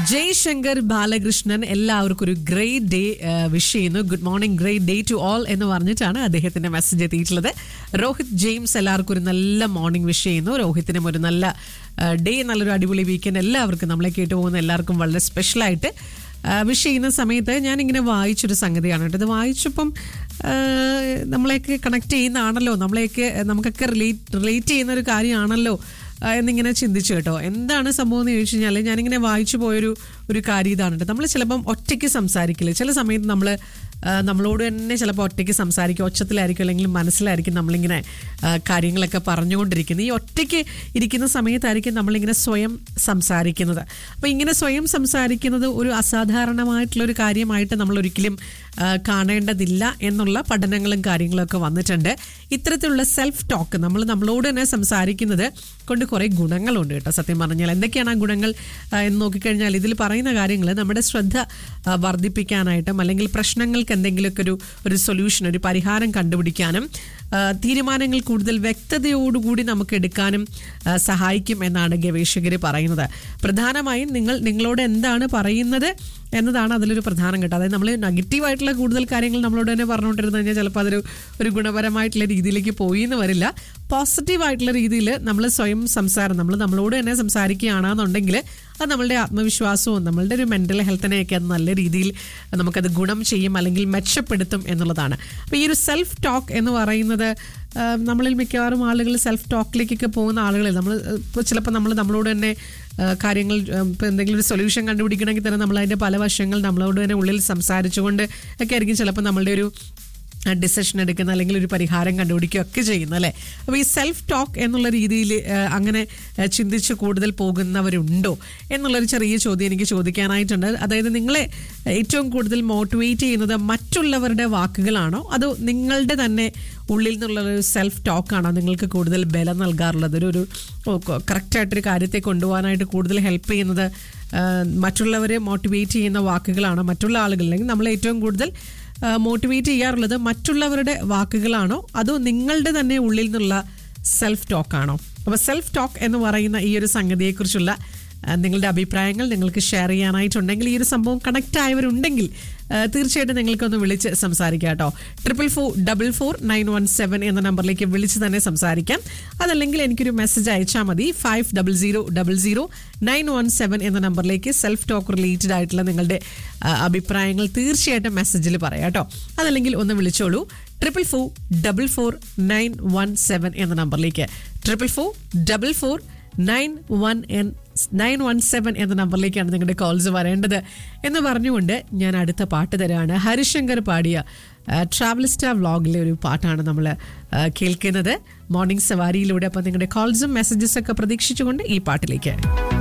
ജയ്ശങ്കർ ബാലകൃഷ്ണൻ എല്ലാവർക്കും ഒരു great day wish ചെയ്യുന്നു good morning great day to all എന്ന് പറഞ്ഞിട്ടാണ് അദ്ദേഹത്തിന്റെ മെസ്സേജ് എത്തിയിട്ടുള്ളത് രോഹിത് ജെയിംസ് എല്ലാവർക്കും ഒരു നല്ല മോർണിംഗ് വിഷ് ചെയ്യുന്നു രോഹിത്തിനും ഒരു നല്ല ഡേ നല്ലൊരു അടിപൊളി വീക്കെൻഡ് എല്ലാവർക്കും നമ്മളെ കേട്ടു പോകുന്ന എല്ലാവർക്കും വളരെ സ്പെഷ്യലായിട്ട് വിഷ് ചെയ്യുന്ന സമയത്ത് ഞാനിങ്ങനെ വായിച്ചൊരു സംഗതിയാണ് കേട്ടോ ഇത് വായിച്ചപ്പം ആ, നമ്മളെയൊക്കെ കണക്ട് ചെയ്യുന്നതാണല്ലോ നമ്മളെയൊക്കെ നമുക്കൊക്കെ റിലേറ്റ് റിലേറ്റ് ചെയ്യുന്ന ഒരു കാര്യമാണല്ലോ ആ, എന്നിങ്ങനെ ചിന്തിച്ചു കേട്ടോ എന്താണ് സംഭവം എന്ന് ചോദിച്ചു കഴിഞ്ഞാൽ ഞാനിങ്ങനെ വായിച്ചു പോയൊരു ഒരു കാര്യം ഇതാണ് കേട്ടോ നമ്മൾ ചിലപ്പം ഒറ്റയ്ക്ക് സംസാരിക്കില്ല ചില സമയത്ത് നമ്മൾ നമ്മളോട് തന്നെ ചിലപ്പോൾ ഒറ്റയ്ക്ക് സംസാരിക്കും ഒച്ചത്തിലായിരിക്കും അല്ലെങ്കിൽ മനസ്സിലായിരിക്കും നമ്മളിങ്ങനെ ആ, കാര്യങ്ങളൊക്കെ പറഞ്ഞുകൊണ്ടിരിക്കുന്നത് ഈ ഒറ്റയ്ക്ക് ഇരിക്കുന്ന സമയത്തായിരിക്കും നമ്മളിങ്ങനെ സ്വയം സംസാരിക്കുന്നത് അപ്പോൾ ഇങ്ങനെ സ്വയം സംസാരിക്കുന്നത് ഒരു അസാധാരണമായിട്ടുള്ള ഒരു കാര്യമായിട്ട് നമ്മൾ ഒരിക്കലും ആ, കാണേണ്ടതില്ല എന്നുള്ള പഠനങ്ങളും കാര്യങ്ങളും ഒക്കെ വന്നിട്ടുണ്ട് ഇത്തരത്തിലുള്ള സെൽഫ് ടോക്ക് നമ്മൾ നമ്മളോട് തന്നെ സംസാരിക്കുന്നത് കൊണ്ട് കുറേ ഗുണങ്ങളുണ്ട് കേട്ടോ സത്യം പറഞ്ഞാൽ എന്തൊക്കെയാണ് ആ ഗുണങ്ങൾ ആ, എന്ന് നോക്കിക്കഴിഞ്ഞാൽ ഇതിൽ പറയുന്ന കാര്യങ്ങൾ നമ്മുടെ ശ്രദ്ധ ആ, വർദ്ധിപ്പിക്കാനായിട്ടും അല്ലെങ്കിൽ പ്രശ്നങ്ങൾക്ക് എന്തെങ്കിലുമൊക്കെ ഒരു ഒരു സൊല്യൂഷൻ ഒരു പരിഹാരം കണ്ടുപിടിക്കാനും ആ, തീരുമാനങ്ങൾ കൂടുതൽ വ്യക്തതയോടുകൂടി നമുക്ക് എടുക്കാനും ആ, സഹായിക്കും എന്നാണ് ഗവേഷകർ പറയുന്നത് പ്രധാനമായും നിങ്ങൾ നിങ്ങളോട് എന്താണ് പറയുന്നത് എന്നതാണ് അതിലൊരു പ്രധാനം കേട്ടോ അതായത് നമ്മൾ നെഗറ്റീവായിട്ടുള്ള കൂടുതൽ കാര്യങ്ങൾ നമ്മളോട് തന്നെ പറഞ്ഞുകൊണ്ടിരുന്നു കഴിഞ്ഞാൽ ചിലപ്പോൾ അതൊരു ഒരു ഗുണപരമായിട്ടുള്ള രീതിയിലേക്ക് പോയി എന്ന് വരില്ല പോസിറ്റീവായിട്ടുള്ള രീതിയിൽ നമ്മൾ സ്വയം സംസാരം നമ്മൾ നമ്മളോട് തന്നെ സംസാരിക്കുകയാണെന്നുണ്ടെങ്കിൽ അത് നമ്മളുടെ ആത്മവിശ്വാസവും നമ്മളുടെ ഒരു മെൻ്റൽ ഹെൽത്തിനെയൊക്കെ അത് നല്ല രീതിയിൽ നമുക്കത് ഗുണം ചെയ്യും അല്ലെങ്കിൽ മെച്ചപ്പെടുത്തും എന്നുള്ളതാണ് അപ്പോൾ ഈ ഒരു സെൽഫ് ടോക്ക് എന്ന് പറയുന്നത് ആ, നമ്മളിൽ മിക്കവാറും ആളുകൾ സെൽഫ് ടോക്കിലേക്കൊക്കെ പോകുന്ന ആളുകളിൽ നമ്മൾ ഇപ്പോൾ ചിലപ്പോൾ നമ്മൾ നമ്മളോട് തന്നെ ആ, കാര്യങ്ങൾ ഇപ്പോൾ എന്തെങ്കിലും ഒരു സൊല്യൂഷൻ കണ്ടുപിടിക്കണമെങ്കിൽ തന്നെ നമ്മൾ അതിൻ്റെ പല വശങ്ങൾ നമ്മളോട് തന്നെ ഉള്ളിൽ സംസാരിച്ചുകൊണ്ട് ഒക്കെ ആയിരിക്കും ചിലപ്പോൾ നമ്മളുടെ ഒരു ഡിസിഷൻ എടുക്കുന്ന അല്ലെങ്കിൽ ഒരു പരിഹാരം കണ്ടുപിടിക്കുകയൊക്കെ ചെയ്യുന്നു അല്ലേ അപ്പോൾ ഈ സെൽഫ് ടോക്ക് എന്നുള്ള രീതിയിൽ അങ്ങനെ ആ, ചിന്തിച്ച് കൂടുതൽ പോകുന്നവരുണ്ടോ എന്നുള്ളൊരു ചെറിയ ചോദ്യം എനിക്ക് ചോദിക്കാനായിട്ടുണ്ട് അതായത് നിങ്ങളെ ഏറ്റവും കൂടുതൽ മോട്ടിവേറ്റ് ചെയ്യുന്നത് മറ്റുള്ളവരുടെ വാക്കുകളാണോ അതോ നിങ്ങളുടെ തന്നെ ഉള്ളിൽ നിന്നുള്ളൊരു സെൽഫ് ടോക്കാണോ നിങ്ങൾക്ക് കൂടുതൽ ബലം നൽകാറുള്ളത് ഒരു ഒരു കറക്റ്റായിട്ടൊരു കാര്യത്തെ കൊണ്ടുപോകാനായിട്ട് കൂടുതൽ ഹെൽപ്പ് ചെയ്യുന്നത് ആ, മറ്റുള്ളവരെ മോട്ടിവേറ്റ് ചെയ്യുന്ന വാക്കുകളാണോ മറ്റുള്ള ആളുകൾ അല്ലെങ്കിൽ നമ്മൾ ഏറ്റവും കൂടുതൽ മോട്ടിവേറ്റ് ചെയ്യാറുള്ളത് മറ്റുള്ളവരുടെ വാക്കുകളാണോ അതോ നിങ്ങളുടെ തന്നെ ഉള്ളിൽ നിന്നുള്ള സെൽഫ് ടോക്കാണോ അപ്പോൾ സെൽഫ് ടോക്ക് എന്ന് പറയുന്ന ഈ ഒരു സംഗതിയെക്കുറിച്ചുള്ള ആ, നിങ്ങളുടെ അഭിപ്രായങ്ങൾ നിങ്ങൾക്ക് ഷെയർ ചെയ്യാനായിട്ടുണ്ടെങ്കിൽ ഈ ഒരു സംഭവം കണക്റ്റ് ആയവരുണ്ടെങ്കിൽ ആ, തീർച്ചയായിട്ടും നിങ്ങൾക്കൊന്ന് വിളിച്ച് സംസാരിക്കാം കേട്ടോ triple four double four nine one seven എന്ന നമ്പറിലേക്ക് വിളിച്ച് തന്നെ സംസാരിക്കാം അതല്ലെങ്കിൽ എനിക്കൊരു മെസ്സേജ് അയച്ചാൽ മതി five double zero double zero nine one seven എന്ന നമ്പറിലേക്ക് സെൽഫ് ടോക്ക് റിലേറ്റഡ് ആയിട്ടുള്ള നിങ്ങളുടെ ആ, അഭിപ്രായങ്ങൾ തീർച്ചയായിട്ടും മെസ്സേജിൽ പറയാം കേട്ടോ അതല്ലെങ്കിൽ ഒന്ന് വിളിച്ചോളൂ triple four double four nine one seven എന്ന നമ്പറിലേക്ക് triple four double four nine one എൻ നയൻ വൺ സെവൻ എന്ന നമ്പറിലേക്കാണ് നിങ്ങളുടെ കോൾസ് വരേണ്ടത് എന്ന് പറഞ്ഞുകൊണ്ട് ഞാൻ അടുത്ത പാട്ട് തരാണ് ഹരിശങ്കർ പാടിയ ട്രാവൽ സ്റ്റാർ വ്ളോഗിലെ ഒരു പാട്ടാണ് നമ്മൾ കേൾക്കുന്നത് മോർണിംഗ് സവാരിയിലൂടെ അപ്പം നിങ്ങളുടെ കോൾസും മെസ്സേജസ് ഒക്കെ പ്രതീക്ഷിച്ചുകൊണ്ട് ഈ പാട്ടിലേക്ക്